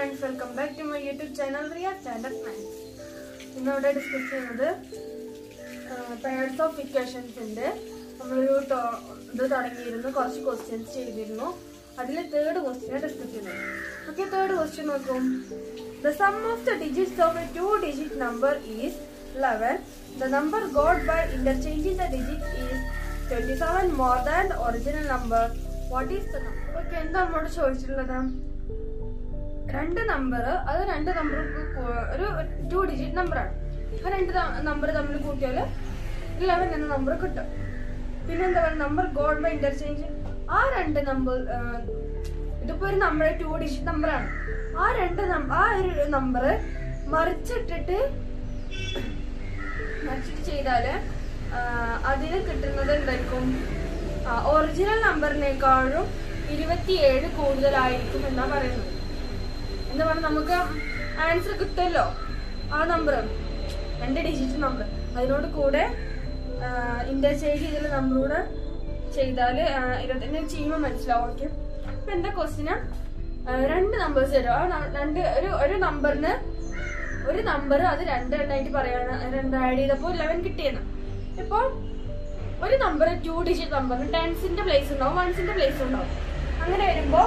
Friends welcome back to my YouTube channel Riya standard friends ഇന്നിവിടെ discuss ചെയ്യുന്നത് pairs of ഇക്വേഷൻസിന്റെ നമ്മളൊരു ടോ- ഇത് തുടങ്ങിയിരുന്നു കുറച്ച് ക്വസ്റ്റ്യൻസ് ചെയ്തിരുന്നു അതിൽ തേർഡ് ക്വസ്റ്റ്യൻ ഡിസ്കസ് ചെയ്യുന്നത് ഓക്കെ തേർഡ് ക്വസ്റ്റ്യൻ നോക്കും the sum of the digits of a two digit number is eleven the number got by interchanging the digit is twenty seven more than the original number what is the number okay എന്താ നമ്മോട് ചോദിച്ചിട്ടുള്ളത് രണ്ട് number അത് രണ്ട് number ഒരു two digit നമ്പറാണ് ആ രണ്ട് നമ്പർ തമ്മിൽ കൂട്ടിയാൽ ഇലവൻ എന്ന നമ്പർ കിട്ടും പിന്നെ എന്താ പറയുക നമ്പർ ഗോഡ് ബൈ ഇന്റർചേഞ്ച് ആ രണ്ട് നമ്പർ ഇതിപ്പോ ഒരു നമ്പർ ടു ഡിജിറ്റ് നമ്പറാണ് ആ രണ്ട് നം- ആ ഒരു നമ്പർ മറിച്ചിട്ടിട്ട് മറിച്ചിട്ട് ചെയ്താല് അതിന് കിട്ടുന്നത് എന്തായിരിക്കും ഒറിജിനൽ നമ്പറിനേക്കാളും ഇരുപത്തിയേഴ് കൂടുതലായിരിക്കും എന്നാ പറയുന്നത് എന്താ പറയുക നമുക്ക് ആൻസർ കിട്ടുമല്ലോ ആ നമ്പർ രണ്ട് ഡിജിറ്റ് നമ്പർ അതിനോട് കൂടെ ഇന്റർചേഞ്ച് ചെയ്തുള്ള നമ്പർ കൂടെ ചെയ്താൽ ഇരുപത്തി ചെയ്യുമ്പോൾ മനസ്സിലാവും ഓക്കെ അപ്പൊ എന്താ ക്വസ്റ്റിന് രണ്ട് നമ്പേഴ്സ് തരും ആ ന- രണ്ട് ഒരു ഒരു നമ്പറിന് ഒരു നമ്പർ അത് രണ്ട് എണ്ണായിട്ട് പറയാണ് രണ്ട് ആഡ് ചെയ്തപ്പോൾ ലെവൻ കിട്ടിയെന്ന് ഇപ്പൊ ഒരു നമ്പർ ടു ഡിജിറ്റ് നമ്പറിന് ടെൻസിന്റെ പ്ലേസ് ഉണ്ടാവും വൺസിന്റെ പ്ലേസ് ഉണ്ടാവും അങ്ങനെ വരുമ്പോ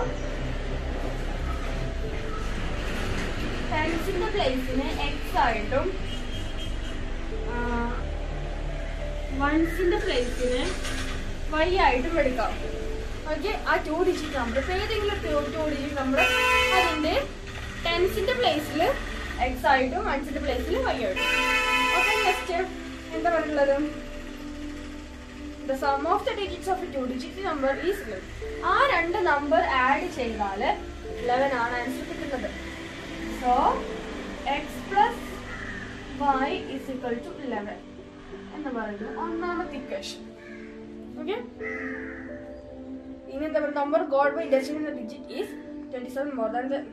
ടെൻസിന്റെ പ്ലേസിന് എക്സ് ആയിട്ടും വൺസിന്റെ പ്ലേസിന് വൈ ആയിട്ടും എടുക്കാം ഓക്കെ ആ ടു ഡിജിറ്റ് നമ്പർ ഇപ്പൊ ഏതെങ്കിലും ടു ടു ഡിജിറ്റ് നമ്പർ അതിന്റെ ടെൻസിന്റെ പ്ലേസിൽ എക്സ് ആയിട്ടും വൺസിന്റെ പ്ലേസിൽ വൈ ആയിട്ടും ഓക്കെ നെക്സ്റ്റ് എന്താ പറയുള്ളത് the sum of the digits of two digit number is eleven ആ രണ്ട് നമ്പർ ആഡ് ചെയ്താൽ ലെവൻ ആണ് ആൻസർ കിട്ടുന്നത് so X plus Y is equal to eleven എന്ന് പറയുന്നത് ഒന്നാമത്തെ ഇക്വേഷൻ ഓക്കെ ഇനി എന്താ പറയുക number got by interchange digit is twenty seven more than the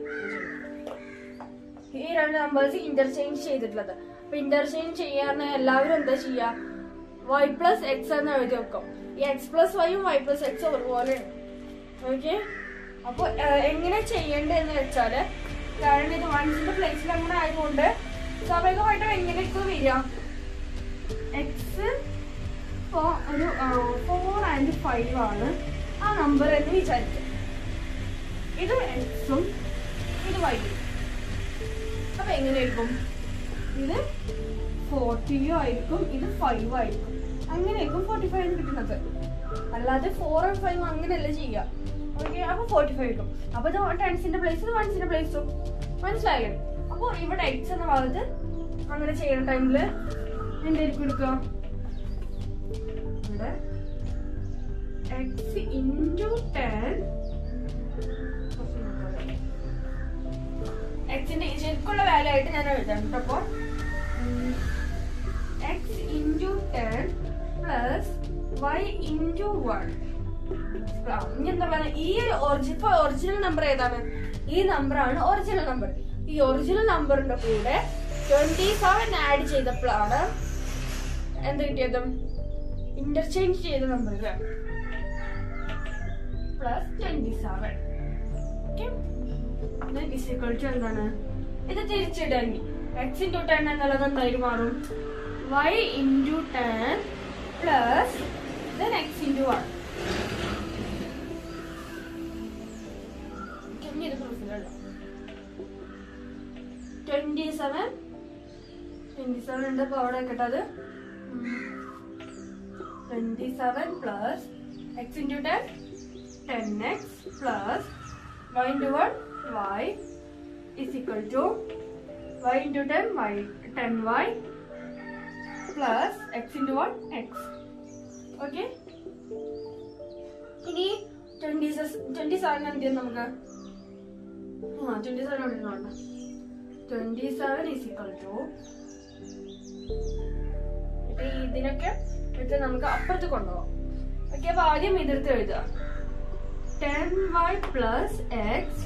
ഈ രണ്ട് നമ്പേഴ്സ് ഇന്റർചേഞ്ച് ചെയ്തിട്ടുള്ളത് അപ്പൊ ഇന്റർചേഞ്ച് ചെയ്യാൻ എല്ലാവരും എന്താ ചെയ്യാ വൈ പ്ലസ് എക്സ് എന്ന് എഴുതി വെക്കും ഈ എക്സ് പ്ലസ് വൈയും വൈ പ്ലസ് എക്സ് ഒരുപോലെയാണ് ഓക്കെ അപ്പൊ എങ്ങനെ ചെയ്യേണ്ടതെന്ന് വെച്ചാല് കാരണം ഇത് വൺസിന്റെ പ്ലേസിൽ അങ്ങനെ ആയതുകൊണ്ട് സ്വാഭാവികമായിട്ടും എങ്ങനെയൊക്കെ വരിക എക്സ് ഇപ്പോ ഒരു ഫോർ ആൻഡ് ഫൈവ് ആണ് ആ നമ്പർ എന്ന് വിചാരിക്കും ഇത് എക്സും ഇത് വൈയും അപ്പൊ എങ്ങനെയായിരിക്കും ഇത് ഫോർട്ടിയോ ആയിരിക്കും ഇത് ഫൈവ് ആയിരിക്കും അങ്ങനെയായിരിക്കും ഫോർട്ടി ഫൈവ് കിട്ടുന്നത് അല്ലാതെ ഫോർ ആൻഡ് ഫൈവ് അങ്ങനെയല്ല ചെയ്യുക ഓക്കെ അപ്പൊ ഫോർട്ടി ഫൈവ് കിട്ടും അപ്പൊ ഇത് ടെൻസിന്റെ പ്ലേസ് വൺസിന്റെ പ്ലേസും മനസ്സിലായോ അപ്പൊ ഇവിടെ എക്സ് എന്ന ഭാഗത്ത് അങ്ങനെ ചെയ്യുന്ന ടൈമില് എന്തായിരിക്കും എടുക്കുക ഇവിടെ എക്സ് ഇൻറ്റു ടെൻ എക്സിന്റെ ശരിക്കുള്ള വാല്യൂ ആയിട്ട് ഞാൻ എഴുതാം കേട്ടോ അപ്പൊ X into ten plus Y into one ഇനി എന്താ പറയുക ഈ ഒരു ഒറിജിനൽ ഇപ്പൊ ഒറിജിനൽ നമ്പർ ഏതാണ് ഈ നമ്പറാണ് ഒറിജിനൽ നമ്പർ ഈ ഒറിജിനൽ നമ്പറിന്റെ കൂടെ ട്വന്റി സെവൻ ആഡ് ചെയ്തപ്പോഴാണ് എന്ത് കിട്ടിയത് ഇന്റർചേഞ്ച് ചെയ്ത number plus twenty seven okay എന്താണ് ഇത് തിരിച്ചിടങ്ങി എക്സ് ഇൻറ്റു ടെൻ എന്നുള്ളത് എന്തായാലും മാറും Y into ten plus then X into one twenty seven twenty seven ഉണ്ട് അപ്പൊ അവിടെ കേട്ടത് twenty seven plus X into ten ten X plus Y into one Y is equal to Y into ten Y ten Y plus X into one X okay ഇനി twenty twenty seven എന്ത് ചെയ്യും നമുക്ക് ആ twenty seven അവിടെ നോണ്ട twenty seven is equal to ഇപ്പൊ ഇതിനൊക്കെ എടുത്ത് നമുക്ക് അപ്പുറത്ത് കൊണ്ടുപോകാം ഓക്കെ അപ്പൊ ആദ്യം ഇതെടുത്ത് എഴുതുക ടെൻ വൈ പ്ലസ് എക്സ്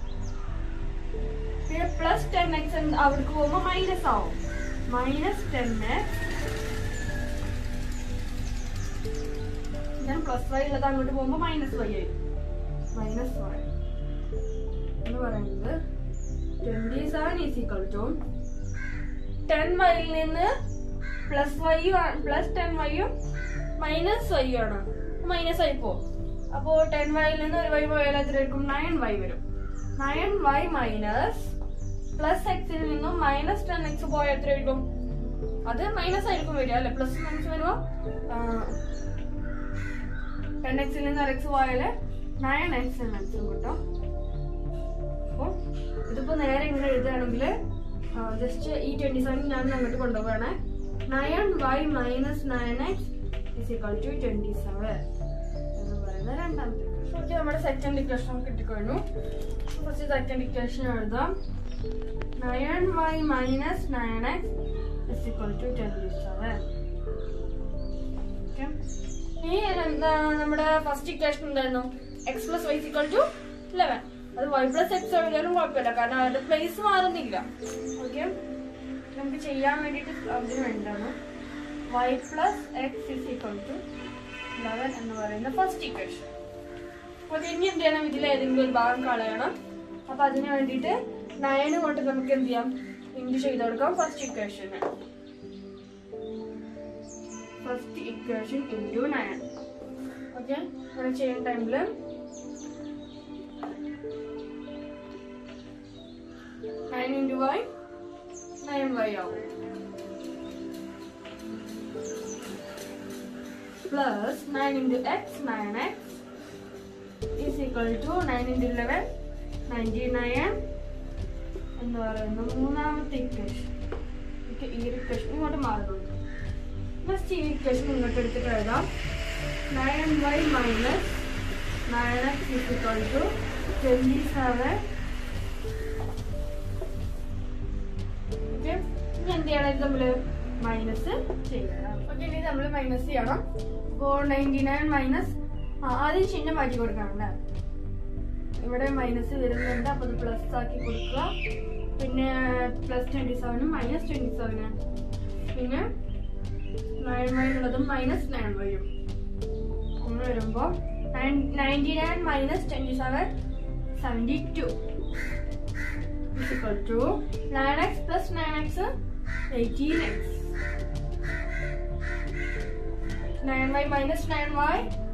പിന്നെ പ്ലസ് ടെൻ എക്സ് അവിടേക്ക് പോകുമ്പോൾ മൈനസ് ആവും മൈനസ് ടെൻ എക്സ് ഞാൻ പ്ലസ് വൈ ഉള്ളത് അങ്ങോട്ട് പോകുമ്പോൾ മൈനസ് വൈ ആയി മൈനസ് വൈ എന്ന് പറയുന്നത് seven is equal to ten വൈയിൽ നിന്ന് പ്ലസ് വൈയും പ്ലസ് ടെൻ വൈയും മൈനസ് വൈ ആണ് മൈനസ് ആയി പോകും അപ്പോ ടെൻ വൈയിൽ നിന്ന് ഒരു വൈ പോയാൽ എത്രയായിരിക്കും നയൻ വൈ വരും നയൻ വൈ മൈനസ് പ്ലസ് എക്സിൽ നിന്നും മൈനസ് ടെൻ എക്സ് പോയാൽ എത്രയായിരിക്കും അത് മൈനസ് ആയിരിക്കും വരിക അല്ലെ പ്ലസ് മൈനസ് വരുമ്പോ ടെൻ എക്സിൽ നിന്ന് ഒരു എക്സ് പോയാല് നയൻ എക്സ് എന്ന എക്സും കിട്ടും അപ്പൊ ഇതിപ്പോ നേരെ ഇങ്ങനെ എഴുതുകയാണെങ്കിൽ ജസ്റ്റ് ഈ ട്വന്റി സെവൻ ഞാൻ അങ്ങോട്ട് കൊണ്ടുപോവാണ് nine Y minus nine x is equal to twenty seven എന്ന് പറയുന്ന രണ്ടാമത്തെ ഓക്കെ നമ്മുടെ സെക്കൻഡ് ഇക്വേഷൻ കിട്ടിക്കഴിഞ്ഞു ഫസ്റ്റ് സെക്കൻഡ് ഇക്വേഷൻ എഴുതാം nine Y minus nine x is equal to twenty seven ഇനി എന്താ നമ്മുടെ ഫസ്റ്റ് ഇക്വേഷൻ എന്തായിരുന്നു x plus y equal to eleven അത് വൈ പ്ലസ് എക്സ് എഴുതിയാലും കുഴപ്പമില്ല കാരണം അവരുടെ പ്ലേസ് മാറുന്നില്ല ഓക്കെ നമുക്ക് ചെയ്യാൻ വേണ്ടിയിട്ട് അതിന് വേണ്ടിയാണ് y plus x is equal to eleven എന്ന് പറയുന്ന ഫസ്റ്റ് ഇക്വേഷൻ അപ്പൊ അത് ഇനി എന്ത് ചെയ്യണം ഇതിൽ ഏതെങ്കിലും ഒരു ഭാഗം കളയണം അപ്പൊ അതിന് വേണ്ടിയിട്ട് നയന് കൊണ്ട് നമുക്ക് എന്ത് ചെയ്യാം ഇൻഡ് ചെയ്ത് കൊടുക്കാം ഫസ്റ്റ് ഇക്വേഷന് first equation into nine okay അങ്ങനെ ചെയ്യുന്ന ടൈമിൽ nine into y nine y ആവും plus nine into x nine x is equal to nine into eleven ninety nine എന്ന് പറയുന്ന മൂന്നാമത്തെ ഇക്വേഷൻ ഈ ഇക്വേഷൻ ഇങ്ങോട്ട് മാറുന്നുണ്ട് നെക്സ്റ്റ് ഈ ഇക്വേഷൻ ഇങ്ങോട്ട് എടുത്തിട്ട് എഴുതാം nine Y minus nine x is equal to twenty seven okay ഇനി എന്ത് ചെയ്യണം ഇത് നമ്മള് മൈനസ് ചെയ്യണം ഓക്കെ ഇനി നമ്മൾ മൈനസ് ചെയ്യണം അപ്പോൾ നയൻറ്റി നയൻ മൈനസ് ആദ്യം ചിഹ്നം മാറ്റി കൊടുക്കണം അല്ലേ ഇവിടെ മൈനസ് വരുന്നുണ്ട് അപ്പൊ അത് പ്ലസ് ആക്കി കൊടുക്കുക പിന്നെ പ്ലസ് ട്വന്റി സെവനും മൈനസ് ട്വന്റി സെവന് പിന്നെ നയൻ വൈ ഉള്ളതും മൈനസ് നയൻ വൈയും അങ്ങനെ വരുമ്പോ ninety nine minus twenty seven seventy two equal to 9x plus 9x 18x 9y minus 9y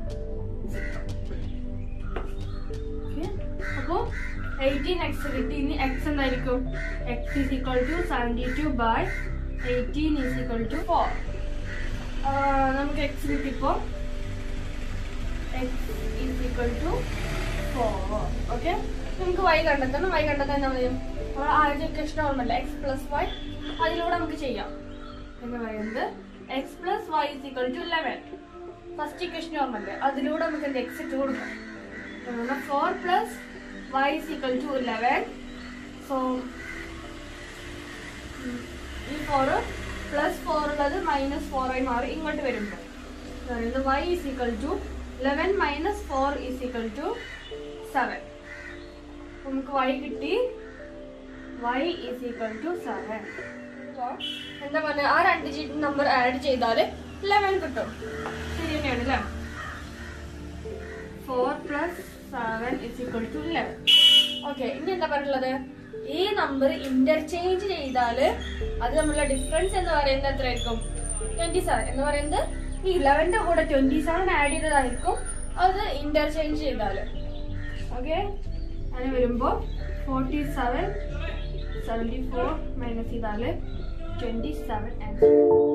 Okay. അപ്പോ എയ്റ്റീൻ എക്സ് കിട്ടി ഇനി എക്സ് എന്തായിരിക്കും x is equal to seventy two by eighteen is equal to four നമുക്ക് x കിട്ടിപ്പോ x is equal to four okay നമുക്ക് y കണ്ടെത്തണം y കണ്ടെത്താൻ എന്താ ചെയ്യും നമ്മൾ ആദ്യത്തെ ഇക്വേഷൻ ഓർമ്മല്ല എക്സ് പ്ലസ് വൈ അതിലൂടെ നമുക്ക് ചെയ്യാം എന്ന് പറയുന്നത് x plus Y is equal to eleven first equation ഓർമ്മല്ലേ അതിലൂടെ നമുക്ക് എന്ത് എക്സ് ഇട്ട് കൊടുക്കാം four plus Y is equal to eleven so ഈ ഫോറ് പ്ലസ് ഫോർ ഉള്ളത് മൈനസ് ഫോർ ആയി മാറി ഇങ്ങോട്ട് വരുമ്പോൾ അതായത് y is equal to eleven minus four is equal to seven നമുക്ക് y കിട്ടി y is equal to seven എന്താ പറയുക ആ രണ്ട് നമ്പർ ആഡ് ചെയ്താൽ ലെവൻ കിട്ടും ശരി തന്നെയാണ് അല്ലേ four plus seven is equal to eleven okay ഇനി എന്താ പറയുള്ളത് ഈ നമ്പർ ഇന്റർചേഞ്ച് ചെയ്താല് അത് തമ്മിലുള്ള ഡിഫറൻസ് എന്ന് പറയുന്നത് എത്രയായിരിക്കും ട്വന്റി സെവൻ എന്ന് പറയുന്നത് ഈ ഇലവന്റെ കൂടെ ട്വന്റി സെവൻ ആഡ് ചെയ്തതായിരിക്കും അത് ഇന്റർചേഞ്ച് ചെയ്താല് ഓക്കെ അങ്ങനെ വരുമ്പോൾ forty seven seventy four minus ചെയ്താൽ ട്വൻറ്റി സെവൻ ആൻസർ